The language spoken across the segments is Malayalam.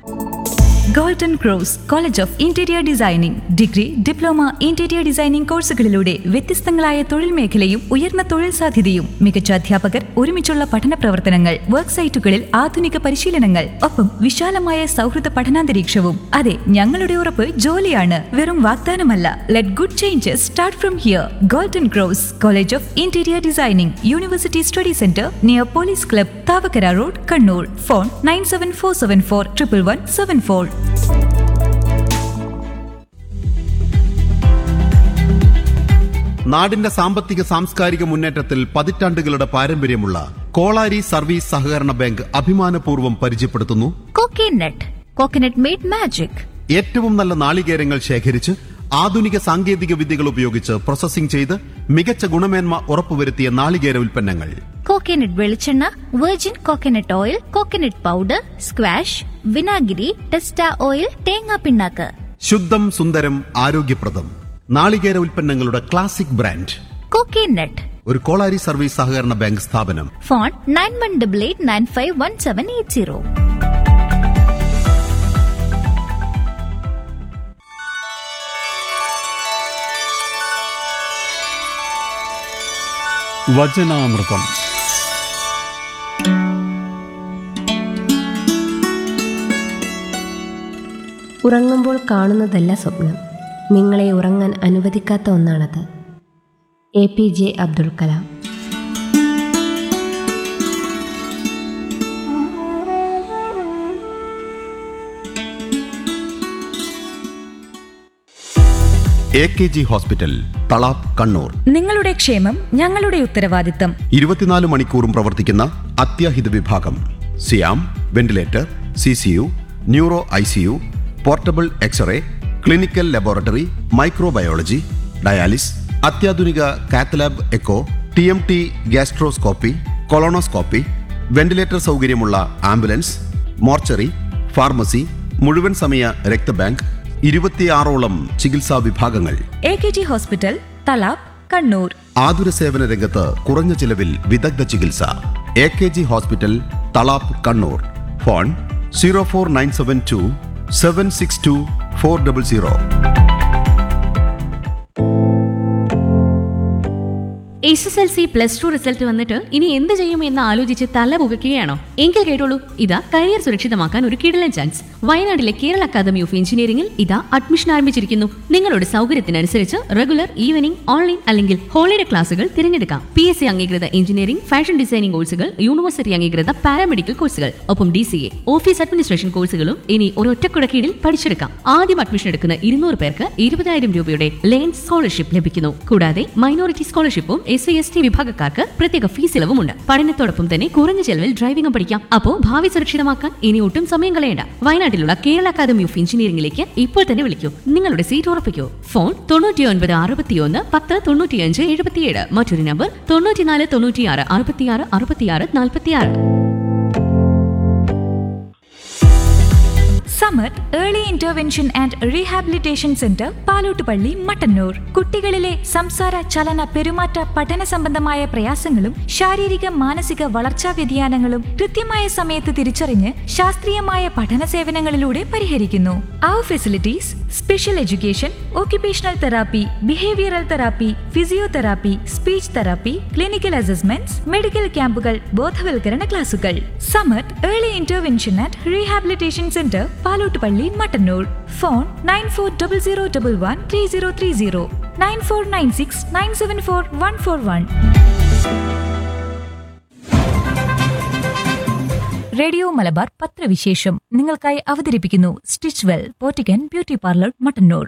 golden Cross college of interior designing degree diploma interior designing കോഴ്സുകളിലൂടെ വ്യത്യസ്തങ്ങളായ തൊഴിൽ മേഖലയും ഉയർന്ന തൊഴിൽ സാധ്യതയും മികച്ച അധ്യാപകർ ഒരുമിച്ചുള്ള പഠന പ്രവർത്തനങ്ങൾ വർക്ക് സൈറ്റുകളിൽ ആധുനിക പരിശീലനങ്ങൾ ഒപ്പം വിശാലമായ സൗഹൃദ പഠനാന്തരീക്ഷവും അതെ ഞങ്ങളുടെ ഉറപ്പ് ജോലിയാണ് വെറും വാഗ്ദാനമല്ല let good changes start from here Golden Cross college of interior designing university study centre near police club Thavakkara road Kannur phone nine seven four seven four triple one seven four നാടിന്റെ സാമ്പത്തിക സാംസ്കാരിക മുന്നേറ്റത്തിൽ പതിറ്റാണ്ടുകളുടെ പാരമ്പര്യമുള്ള കോളാരി സർവീസ് സഹകരണ ബാങ്ക് അഭിമാനപൂർവ്വം പരിചയപ്പെടുത്തുന്നു കോക്കനട്ട് കോക്കനട്ട് മെയ്ഡ് മാജിക് ഏറ്റവും നല്ല നാളികേരങ്ങൾ ശേഖരിച്ച് ആധുനിക സാങ്കേതിക വിദ്യകൾ ഉപയോഗിച്ച് പ്രോസസ്സിംഗ് ചെയ്ത് മികച്ച ഗുണമേന്മ ഉറപ്പുവരുത്തിയ നാളികേര ഉൽപ്പന്നങ്ങൾ കോക്കനട്ട് വെളിച്ചെണ്ണ virgin coconut oil coconut powder squash വിനാഗിരി ടെസ്റ്റ ഓയിൽ തേങ്ങാ പിണ്ണാക്ക് ശുദ്ധം സുന്ദരം ആരോഗ്യപ്രദം നാളികേര ഉൽപ്പന്നങ്ങളുടെ ക്ലാസിക് ബ്രാൻഡ് കോക്കനട്ട് ഒരു കോളാരി സർവീസ് സഹകരണ ബാങ്ക് സ്ഥാപനം phone nine one double eight nine five one seven eight zero വചനാമൃതം ഉറങ്ങുമ്പോൾ കാണുന്നതല്ല സ്വപ്നം നിങ്ങളെ ഉറങ്ങാൻ അനുവദിക്കാത്ത ഒന്നാണത് A P J Abdul Kalam A K G hospital Thalap Kannur നിങ്ങളുടെ ക്ഷേമം ഞങ്ങളുടെ ഉത്തരവാദിത്തം ഇരുപത്തിനാല് മണിക്കൂറും പ്രവർത്തിക്കുന്ന അത്യാഹിത വിഭാഗം സിയാം ventilator C C U neuro I C U portable X-ray clinical laboratory microbiology dialysis അത്യാധുനിക cath lab echo T M T gastroscopy colonoscopy ventilator സൗകര്യമുള്ള ആംബുലൻസ് മോർച്ചറി ഫാർമസി മുഴുവൻ സമയ രക്തബാങ്ക് ഇരുപത്തിയാറോളം ചികിത്സാ വിഭാഗങ്ങൾ A K G hospital Thalap Kannur ആതുര സേവന രംഗത്ത് കുറഞ്ഞ ചിലവിൽ വിദഗ്ധ ചികിത്സ A K G hospital Thalap Kannur phone zero four nine seven two seven six two four double zero S S L C plus two result വന്നിട്ട് ഇനി എന്ത് ചെയ്യും എന്ന് ആലോചിച്ച് തല പുകയ്ക്കുകയാണോ എങ്കിൽ കേട്ടോളൂ ഇതാ കരിയർ സുരക്ഷിതമാക്കാൻ ഒരു കിടലൻ ചാൻസ് വയനാട്ടിലെ കേരള അക്കാദമി ഓഫ് എഞ്ചിനീയറിംഗിൽ ഇതാ അഡ്മിഷൻ ആരംഭിച്ചിരിക്കുന്നു നിങ്ങളുടെ സൗകര്യത്തിനനുസരിച്ച് റെഗുലർ ഈവനിംഗ് ഓൺലൈൻ അല്ലെങ്കിൽ ഹോളിഡേ ക്ലാസുകൾ തിരഞ്ഞെടുക്കാം പി എസ് സി അംഗീകൃത എഞ്ചിനീയറിംഗ് ഫാഷൻ ഡിസൈനിംഗ് കോഴ്സുകൾ യൂണിവേഴ്സിറ്റി അംഗീകൃത പാരാമെഡിക്കൽ കോഴ്സുകൾ ഒപ്പം D C A office administration കോഴ്സുകളും ഇനി ഒരൊറ്റക്കുട കീഴിൽ പഠിച്ചെടുക്കാം ആദ്യം അഡ്മിഷൻ എടുക്കുന്ന ഇരുന്നൂറ് പേർക്ക് ഇരുപതായിരം രൂപയുടെ ലേൺ സ്കോളർഷിപ്പ് ലഭിക്കുന്നു കൂടാതെ മൈനോറിറ്റി സ്കോളർഷിപ്പും എസ് സി എസ് ടി വിഭാഗക്കാർക്ക് പ്രത്യേക ഫീസ് ഇളവുമുണ്ട് പഠനത്തോടൊപ്പം തന്നെ കുറഞ്ഞ ചെലവിൽ ഡ്രൈവിംഗും പഠിക്കാം അപ്പോ ഭാവി സുരക്ഷിതമാക്കാൻ ഇനി ഒട്ടും സമയം കളയണ്ട വയനാട്ടിലുള്ള കേരള അക്കാദമി ഓഫ് എഞ്ചിനീയറിംഗിലേക്ക് ഇപ്പോൾ തന്നെ വിളിക്കൂ നിങ്ങളുടെ സീറ്റ് ഉറപ്പിക്കൂ ഫോൺ തൊണ്ണൂറ്റി ഒൻപത് അറുപത്തിയൊന്ന് പത്ത് തൊണ്ണൂറ്റിയഞ്ച് എഴുപത്തിയേഴ് മറ്റൊരു നമ്പർ തൊണ്ണൂറ്റിനാല് തൊണ്ണൂറ്റിയാറ് അറുപത്തിയാറ് അറുപത്തിയാറ് നാൽപ്പത്തിയാറ് Samar early intervention and rehabilitation centre Palottupalli Mattannur കുട്ടികളിലെ സംസാര ചലന പെരുമാറ്റ പഠന സംബന്ധമായ പ്രയാസങ്ങളും ശാരീരിക മാനസിക വളർച്ചാ വ്യതിയാനങ്ങളും കൃത്യമായ സമയത്ത് തിരിച്ചറിഞ്ഞ് ശാസ്ത്രീയമായ പഠന സേവനങ്ങളിലൂടെ പരിഹരിക്കുന്നു അവർ facilities special education occupational therapy behavioural therapy physiotherapy speech therapy clinical assessments medical ക്യാമ്പുകൾ ബോധവൽക്കരണ ക്ലാസുകൾ Samath early intervention and rehabilitation centre Palottupalli Mattannur phone nine four double zero double one three zero three zero nine four nine six nine seven four one four one radio Malabar പത്രവിശേഷം നിങ്ങൾക്കായി അവതരിപ്പിക്കുന്നു സ്റ്റിച്ച് വെൽ പോറ്റിക്കൻ ബ്യൂട്ടി പാർലർ മട്ടന്നൂർ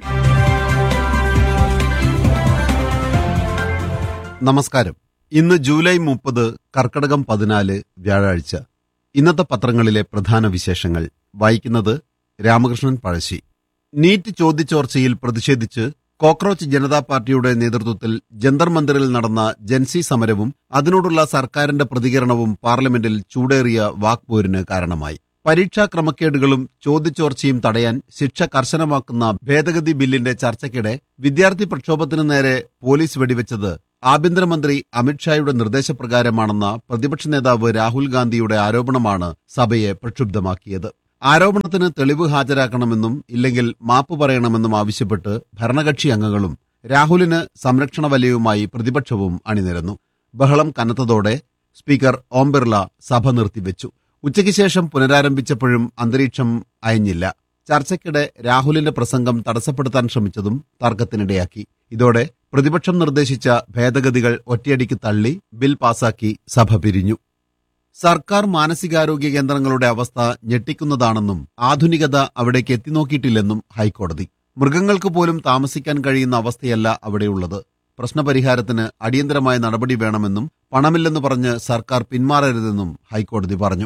നമസ്കാരം ഇന്ന് ജൂലൈ മുപ്പത് കർക്കടകം പതിനാല് വ്യാഴാഴ്ച ഇന്നത്തെ പത്രങ്ങളിലെ പ്രധാന വിശേഷങ്ങൾ വായിക്കുന്നത് രാമകൃഷ്ണൻ പഴശ്ശി നീറ്റ് ചോദ്യചോർച്ചയിൽ പ്രതിഷേധിച്ച് കോക്രോച്ച് ജനതാ പാർട്ടിയുടെ നേതൃത്വത്തിൽ ജന്തർ മന്ദിറിൽ നടന്ന ജൻസി സമരവും അതിനോടുള്ള സർക്കാരിന്റെ പ്രതികരണവും പാർലമെന്റിൽ ചൂടേറിയ വാക്പോരിന് കാരണമായി പരീക്ഷാ ക്രമക്കേടുകളും ചോദ്യചോർച്ചയും തടയാൻ ശിക്ഷ കർശനമാക്കുന്ന ഭേദഗതി ബില്ലിന്റെ ചർച്ചയ്ക്കിടെ വിദ്യാർത്ഥി പ്രക്ഷോഭത്തിനു നേരെ പോലീസ് വെടിവെച്ചത് ആഭ്യന്തരമന്ത്രി അമിത്ഷായുടെ നിർദ്ദേശപ്രകാരമാണെന്ന പ്രതിപക്ഷ നേതാവ് രാഹുൽ ഗാന്ധിയുടെ ആരോപണമാണ് സഭയെ പ്രക്ഷുബ്ധമാക്കിയത് ആരോപണത്തിന് തെളിവ് ഹാജരാക്കണമെന്നും ഇല്ലെങ്കിൽ മാപ്പ് പറയണമെന്നും ആവശ്യപ്പെട്ട് ഭരണകക്ഷി അംഗങ്ങളും രാഹുലിന് സംരക്ഷണ വലയവുമായി പ്രതിപക്ഷവും അണിനിരന്നു ബഹളം കനത്തതോടെ സ്പീക്കർ ഓം ബിർള സഭ നിർത്തിവെച്ചു ഉച്ചയ്ക്ക് ശേഷം പുനരാരംഭിച്ചപ്പോഴും അന്തരീക്ഷം അയഞ്ഞില്ല ചർച്ചയ്ക്കിടെ രാഹുലിന്റെ പ്രസംഗം തടസ്സപ്പെടുത്താൻ ശ്രമിച്ചതും തർക്കത്തിനിടയാക്കി ഇതോടെ പ്രതിപക്ഷം നിർദ്ദേശിച്ച ഭേദഗതികൾ ഒറ്റയടിക്ക് തള്ളി ബിൽ പാസാക്കി സഭ പിരിഞ്ഞു സർക്കാർ മാനസികാരോഗ്യ കേന്ദ്രങ്ങളുടെ അവസ്ഥ ഞെട്ടിക്കുന്നതാണെന്നും ആധുനികത അവിടേക്ക് എത്തിനോക്കിയിട്ടില്ലെന്നും ഹൈക്കോടതി മൃഗങ്ങൾക്ക് പോലും താമസിക്കാൻ കഴിയുന്ന അവസ്ഥയല്ല അവിടെയുള്ളത് പ്രശ്നപരിഹാരത്തിന് അടിയന്തരമായ നടപടി വേണമെന്നും പണമില്ലെന്ന് പറഞ്ഞ് സർക്കാർ പിന്മാറരുതെന്നും ഹൈക്കോടതി പറഞ്ഞു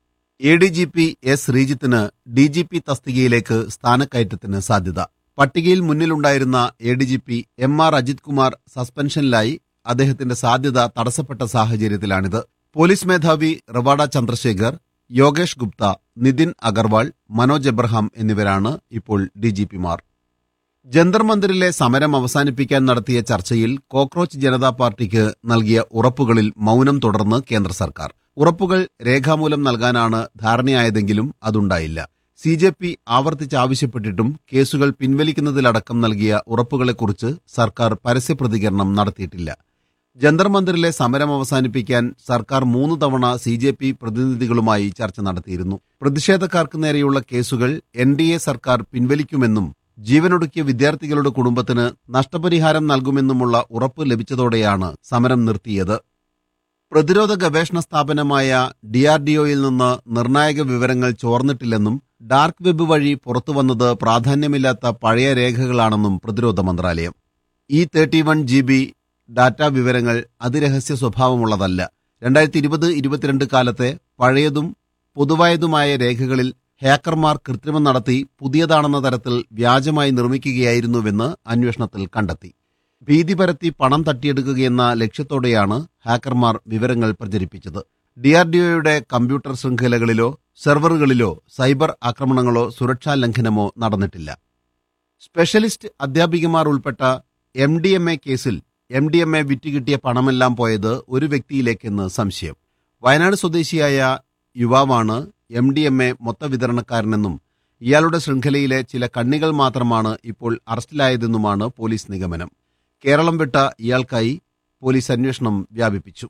A D G P S ശ്രീജിത്തിന് ഡി ജി പി തസ്തികയിലേക്ക് സ്ഥാനക്കയറ്റത്തിന് സാധ്യത പട്ടികയിൽ മുന്നിലുണ്ടായിരുന്ന A D G P M R Ajith Kumar സസ്പെൻഷനിലായി അദ്ദേഹത്തിന്റെ സാധ്യത തടസ്സപ്പെട്ട സാഹചര്യത്തിലാണിത് പോലീസ് മേധാവി റവാഡ ചന്ദ്രശേഖർ യോഗേഷ് ഗുപ്ത നിതിൻ അഗർവാൾ മനോജ് എബ്രഹാം എന്നിവരാണ് ഇപ്പോൾ ഡി ജി പിമാർ ജന്തർ മന്ദിറിലെ സമരം അവസാനിപ്പിക്കാൻ നടത്തിയ ചർച്ചയിൽ കോക്രോച്ച് ജനതാ പാർട്ടിക്ക് നൽകിയ ഉറപ്പുകളിൽ മൗനം തുടർന്ന് കേന്ദ്ര സർക്കാർ ഉറപ്പുകൾ രേഖാമൂലം നൽകാനാണ് ധാരണയായതെങ്കിലും അതുണ്ടായില്ല സി ജെ പി ആവർത്തിച്ച് ആവശ്യപ്പെട്ടിട്ടും കേസുകൾ പിൻവലിക്കുന്നതിലടക്കം നൽകിയ ഉറപ്പുകളെക്കുറിച്ച് സർക്കാർ പരസ്യ പ്രതികരണം നടത്തിയിട്ടില്ല ജന്തർ മന്ദിറിലെ സമരം അവസാനിപ്പിക്കാൻ സർക്കാർ മൂന്ന് തവണ സി ജെ പി പ്രതിനിധികളുമായി ചർച്ച നടത്തിയിരുന്നു പ്രതിഷേധക്കാർക്ക് നേരെയുള്ള കേസുകൾ എൻ ഡി എ സർക്കാർ പിൻവലിക്കുമെന്നും ജീവനൊടുക്കിയ വിദ്യാർത്ഥികളുടെ കുടുംബത്തിന് നഷ്ടപരിഹാരം നൽകുമെന്നുമുള്ള ഉറപ്പ് ലഭിച്ചതോടെയാണ് സമരം നിർത്തിയത് പ്രതിരോധ ഗവേഷണ സ്ഥാപനമായ ഡിആർഡിഒയിൽ നിന്ന് നിർണായക വിവരങ്ങൾ ചോർന്നിട്ടില്ലെന്നും ഡാർക്ക് വെബ് വഴി പുറത്തുവന്നത് പ്രാധാന്യമില്ലാത്ത പഴയ രേഖകളാണെന്നും പ്രതിരോധ മന്ത്രാലയം E thirty one G B data വിവരങ്ങൾ അതിരഹസ്യ സ്വഭാവമുള്ളതല്ല രണ്ടായിരത്തി ഇരുപത് ഇരുപത്തിരണ്ട് കാലത്തെ പഴയതും പൊതുവായതുമായ രേഖകളിൽ ഹാക്കർമാർ കൃത്രിമം നടത്തി പുതിയതാണെന്ന തരത്തിൽ വ്യാജമായി നിർമ്മിക്കുകയായിരുന്നുവെന്ന് അന്വേഷണത്തിൽ കണ്ടെത്തി ഭീതി പരത്തി പണം തട്ടിയെടുക്കുകയെന്ന ലക്ഷ്യത്തോടെയാണ് ഹാക്കർമാർ വിവരങ്ങൾ പ്രചരിപ്പിച്ചത് ഡിആർഡിഒയുടെ കമ്പ്യൂട്ടർ ശൃംഖലകളിലോ സെർവറുകളിലോ സൈബർ ആക്രമണങ്ങളോ സുരക്ഷാ ലംഘനമോ നടന്നിട്ടില്ല സ്പെഷ്യലിസ്റ്റ് അധ്യാപികമാർ ഉൾപ്പെട്ട എം ഡി എം എ കേസിൽ എം ഡി എം എ വിറ്റുകിട്ടിയ പണമെല്ലാം പോയത് ഒരു വ്യക്തിയിലേക്കെന്ന് സംശയം വയനാട് സ്വദേശിയായ യുവാവാണ് എം ഡി എം എ മൊത്ത വിതരണക്കാരനെന്നും ഇയാളുടെ ശൃംഖലയിലെ ചില കണ്ണികൾ മാത്രമാണ് ഇപ്പോൾ അറസ്റ്റിലായതെന്നുമാണ് പോലീസ് നിഗമനം കേരളം വിട്ട ഇയാൾക്കായി പോലീസ് അന്വേഷണം വ്യാപിപ്പിച്ചു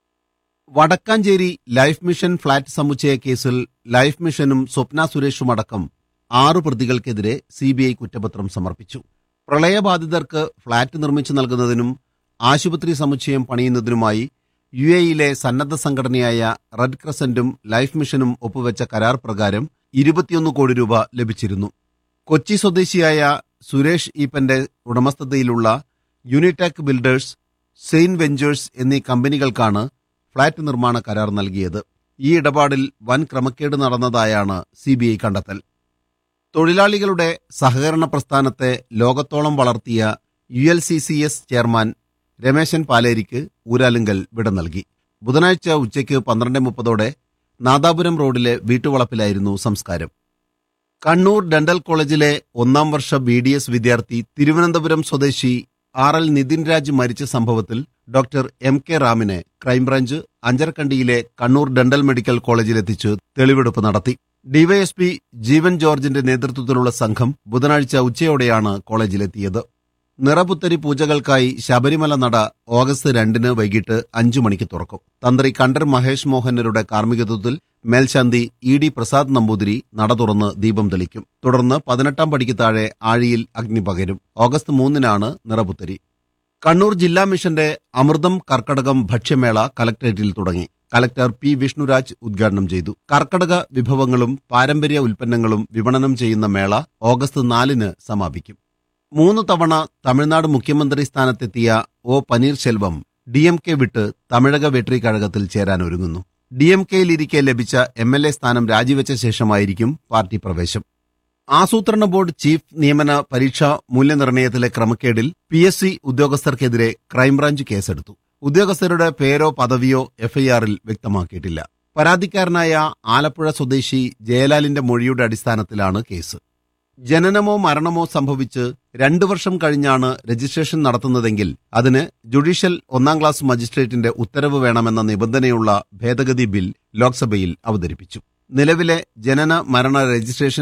വടക്കാഞ്ചേരി ലൈഫ് മിഷൻ ഫ്ളാറ്റ് സമുച്ചയ കേസിൽ ലൈഫ് മിഷനും സ്വപ്ന സുരേഷുമടക്കം ആറു പ്രതികൾക്കെതിരെ സിബിഐ കുറ്റപത്രം സമർപ്പിച്ചു പ്രളയബാധിതർക്ക് ഫ്ളാറ്റ് നിർമ്മിച്ചു നൽകുന്നതിനും ആശുപത്രി സമുച്ചയം പണിയുന്നതിനുമായി യു എയിലെ സന്നദ്ധ സംഘടനയായ റെഡ് ക്രസന്റും ലൈഫ് മിഷനും ഒപ്പുവെച്ച കരാർ പ്രകാരം ഇരുപത്തിയൊന്ന് കോടി രൂപ ലഭിച്ചിരുന്നു കൊച്ചി സ്വദേശിയായ സുരേഷ് ഈപ്പന്റെ ഉടമസ്ഥതയിലുള്ള യൂണിടാക് ബിൽഡേഴ്സ് സെയിൻ വെഞ്ചേഴ്സ് എന്നീ കമ്പനികൾക്കാണ് ഫ്ളാറ്റ് നിർമ്മാണ കരാർ നൽകിയത് ഈ ഇടപാടിൽ വൻ ക്രമക്കേട് നടന്നതായാണ് സിബിഐ കണ്ടെത്തൽ തൊഴിലാളികളുടെ സഹകരണ പ്രസ്ഥാനത്തെ ലോകത്തോളം വളർത്തിയ U L C C S chairman Rameshan പാലേരിക്ക് ഊരാലുങ്കൽ വിട നൽകി ബുധനാഴ്ച ഉച്ചയ്ക്ക് പന്ത്രണ്ട് മുപ്പതോടെ നാദാപുരം റോഡിലെ വീട്ടുവളപ്പിലായിരുന്നു സംസ്കാരം കണ്ണൂർ ഡെന്റൽ കോളേജിലെ ഒന്നാം വർഷ ബി ഡി എസ് വിദ്യാർത്ഥി തിരുവനന്തപുരം സ്വദേശി ആർ എൽ നിതിൻ രാജ് മരിച്ച സംഭവത്തിൽ ഡോക്ടർ എം കെ റാമിനെ ക്രൈംബ്രാഞ്ച് അഞ്ചരക്കണ്ടിയിലെ കണ്ണൂർ ഡെന്റൽ മെഡിക്കൽ കോളേജിലെത്തിച്ച് തെളിവെടുപ്പ് നടത്തി ഡിവൈഎസ്പി ജീവൻ ജോർജിന്റെ നേതൃത്വത്തിലുള്ള സംഘം ബുധനാഴ്ച ഉച്ചയോടെയാണ് കോളേജിലെത്തിയത് നിറപുത്തരി പൂജകൾക്കായി ശബരിമല നട ഓഗസ്റ്റ് രണ്ടിന് വൈകിട്ട് അഞ്ചു മണിക്ക് തുറക്കും തന്ത്രി കണ്ടർ മഹേഷ് മോഹനരുടെ കാർമ്മികത്വത്തിൽ മേൽശാന്തി ഇ ഡി പ്രസാദ് നമ്പൂതിരി നട തുറന്ന് ദീപം തെളിക്കും തുടർന്ന് പതിനെട്ടാം പടിക്ക് താഴെ ആഴിയിൽ അഗ്നി പകരും ഓഗസ്റ്റ് മൂന്നിനാണ് നിറപുത്തരി കണ്ണൂർ ജില്ലാ മിഷന്റെ അമൃതം കർക്കടകം ഭക്ഷ്യമേള കലക്ടറേറ്റിൽ തുടങ്ങി കലക്ടർ പി വിഷ്ണുരാജ് ഉദ്ഘാടനം ചെയ്തു കർക്കടക വിഭവങ്ങളും പാരമ്പര്യ ഉൽപ്പന്നങ്ങളും വിപണനം ചെയ്യുന്ന മേള ഓഗസ്റ്റ് നാലിന് സമാപിക്കും മൂന്ന് തവണ തമിഴ്നാട് മുഖ്യമന്ത്രി സ്ഥാനത്തെത്തിയ O Panneerselvam D M K വിട്ട് തമിഴക വെട്രി കഴകത്തിൽ ചേരാനൊരുങ്ങുന്നു ഡി എം കെയിലിരിക്കെ ലഭിച്ച എം എൽ എ സ്ഥാനം രാജിവെച്ച ശേഷമായിരിക്കും പാർട്ടി പ്രവേശം ആസൂത്രണ ബോർഡ് ചീഫ് നിയമന പരീക്ഷാ മൂല്യനിർണ്ണയത്തിലെ ക്രമക്കേടിൽ പി എസ് സി ഉദ്യോഗസ്ഥർക്കെതിരെ ക്രൈംബ്രാഞ്ച് കേസെടുത്തു ഉദ്യോഗസ്ഥരുടെ പേരോ പദവിയോ എഫ്ഐആറിൽ വ്യക്തമാക്കിയിട്ടില്ല പരാതിക്കാരനായ ആലപ്പുഴ സ്വദേശി ജയലാലിന്റെ മൊഴിയുടെ അടിസ്ഥാനത്തിലാണ് കേസ് ജനനമോ മരണമോ സംഭവിച്ച് രണ്ടു വർഷം കഴിഞ്ഞാണ് രജിസ്ട്രേഷൻ നടത്തുന്നതെങ്കിൽ അതിന് ജുഡീഷ്യൽ ഒന്നാം ക്ലാസ് മജിസ്ട്രേറ്റിന്റെ ഉത്തരവ് വേണമെന്ന നിബന്ധനയുള്ള ഭേദഗതി ബിൽ ലോക്സഭയിൽ അവതരിപ്പിച്ചു നിലവിലെ ജനന മരണ രജിസ്ട്രേഷൻ